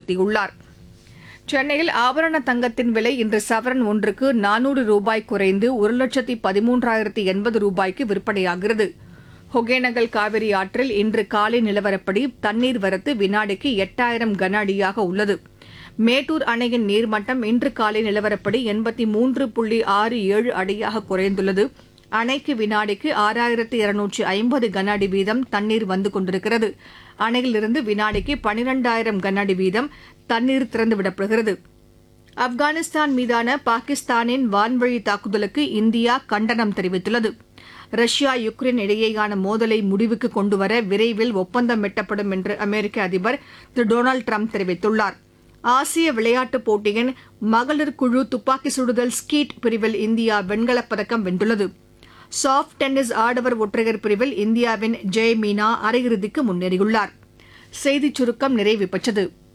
வலியுறுத்தியுள்ளார் சென்னையில் ஆபரண தங்கத்தின் விலை இன்று சவரன் ஒன்றுக்கு நானூறு ரூபாய் குறைந்து ஒரு லட்சத்தி பதிமூன்றாயிரத்தி எண்பது ரூபாய்க்கு விற்பனையாகிறது ஒகேனக்கல் காவிரி ஆற்றில் இன்று காலை நிலவரப்படி தண்ணீர் வரத்து வினாடிக்கு எட்டாயிரம் கன அடியாக உள்ளது மேட்டூர் அணையின் நீர்மட்டம் இன்று காலை நிலவரப்படி எண்பத்தி மூன்று புள்ளி ஆறு ஏழு அடியாக குறைந்துள்ளது அணைக்கு வினாடிக்கு ஆறாயிரத்து இருநூற்றி ஐம்பது கன அடி வீதம் தண்ணீர் வந்து கொண்டிருக்கிறது அணையிலிருந்து வினாடிக்கு பனிரெண்டாயிரம் கன அடி வீதம் தண்ணீர் திறந்துவிடப்படுகிறது ஆப்கானிஸ்தான் மீதான பாகிஸ்தானின் வான்வழி தாக்குதலுக்கு இந்தியா கண்டனம் தெரிவித்துள்ளது ரஷ்யா யுக்ரைன் இடையேயான மோதலை முடிவுக்கு கொண்டுவர விரைவில் ஒப்பந்தம் எட்டப்படும் என்று அமெரிக்க அதிபர் திரு டொனால்டு ட்ரம்ப் தெரிவித்துள்ளார் ஆசிய விளையாட்டுப் போட்டியின் மகளிர் குழு துப்பாக்கி சுடுதல் ஸ்கீட் பிரிவில் இந்தியா வெண்கலப் பதக்கம் வென்றுள்ளது சாஃப்ட் டென்னிஸ் ஆடவர் ஒற்றையர் பிரிவில் இந்தியாவின் ஜெய் மீனா அரையிறுதிக்கு முன்னேறியுள்ளார் செய்திச் சுருக்கம் நிறைவு பெற்றது